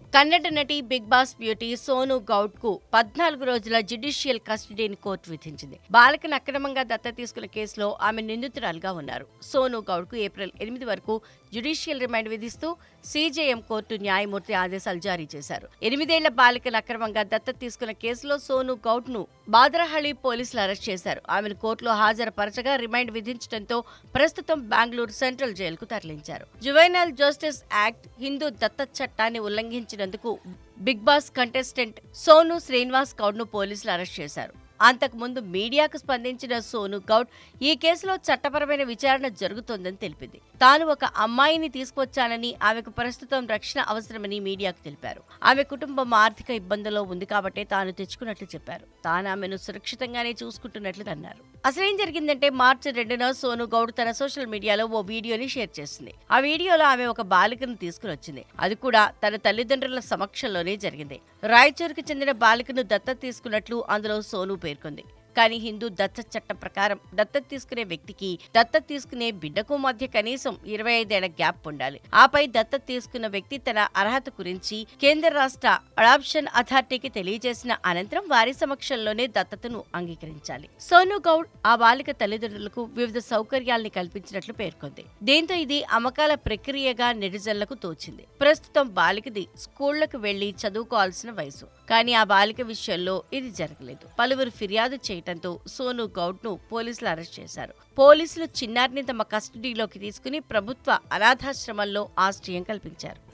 కన్నడ నటి big boss beauty Sonu Gowda కు పద్నాలుగు రోజుల జ్యుడిషియల్ కస్టడీని కోర్టు విధించింది బాలికను అక్రమంగా దత్త తీసుకున్న కేసులో ఆమె నిందితురాలుగా ఉన్నారు సోను గౌడ్ కు ఏప్రిల్ ఎనిమిది వరకు జ్యుడిషియల్ రిమాండ్ విధిస్తూ సీజేఎం కోర్టు న్యాయమూర్తి ఆదేశాలు జారీ చేశారు ఎనిమిదేళ్ల బాలికను అక్రమంగా దత్త తీసుకున్న కేసులో సోను గౌడ్ ను బాద్రహళి పోలీసులు అరెస్ట్ చేశారు ఆమెను కోర్టులో హాజరుపరచగా రిమాండ్ విధించడంతో ప్రస్తుతం బెంగళూరు సెంట్రల్ జైలుకు తరలించారు జువైనల్ జస్టిస్ యాక్ట్ హిందూ దత్త చట్టాన్ని ఉల్లంఘించినందుకు big boss contestant Sonu Srinivas Gowda ను పోలీసులు అరెస్ట్ చేశారు అంతకుముందు మీడియాకు స్పందించిన సోను గౌడ్ ఈ కేసులో చట్టపరమైన విచారణ జరుగుతోందని తెలిపింది తాను ఒక అమ్మాయిని తీసుకొచ్చానని ఆమెకు ప్రస్తుతం రక్షణ అవసరమని మీడియాకు తెలిపారు ఆమె కుటుంబం ఆర్థిక ఇబ్బందుల్లో ఉంది కాబట్టే తాను తెచ్చుకున్నట్లు చెప్పారు తాను ఆమెను సురక్షితంగానే చూసుకుంటున్నట్లు అన్నారు అసలేం జరిగిందంటే మార్చి రెండున సోను గౌడ్ తన సోషల్ మీడియాలో ఓ వీడియోని షేర్ చేసింది ఆ వీడియోలో ఆమె ఒక బాలికను తీసుకుని వచ్చింది అది కూడా తన తల్లిదండ్రుల సమక్షంలోనే జరిగింది రాయచూరుకు చెందిన బాలికను దత్తత తీసుకున్నట్లు అందులో సోను పేర్కొంది కానీ హిందూ దత్తత చట్టం ప్రకారం దత్తత తీసుకునే వ్యక్తికి దత్తత తీసుకునే బిడ్డకు మధ్య కనీసం ఇరవై ఐదేళ్ల గ్యాప్ ఉండాలి ఆపై దత్తత తీసుకున్న వ్యక్తి తన అర్హత గురించి కేంద్ర రాష్ట్ర అడాప్షన్ అథారిటీకి తెలియజేసిన అనంతరం వారి సమక్షంలోనే దత్తతను అంగీకరించాలి సోను గౌడ్ ఆ బాలిక తల్లిదండ్రులకు వివిధ సౌకర్యాల్ని కల్పించినట్లు పేర్కొంది దీంతో ఇది అమ్మకాల ప్రక్రియగా నెటిజన్లకు తోచింది ప్రస్తుతం బాలికది స్కూళ్లకు వెళ్లి చదువుకోవాల్సిన వయసు కానీ ఆ బాలిక విషయంలో ఇది జరగలేదు పలువురు ఫిర్యాదు చేయడంతో సోను గౌడ్ ను పోలీసులు అరెస్ట్ చేశారు పోలీసులు చిన్నారిని తమ కస్టడీలోకి తీసుకుని ప్రభుత్వ అనాథాశ్రమంలో ఆశ్రయం కల్పించారు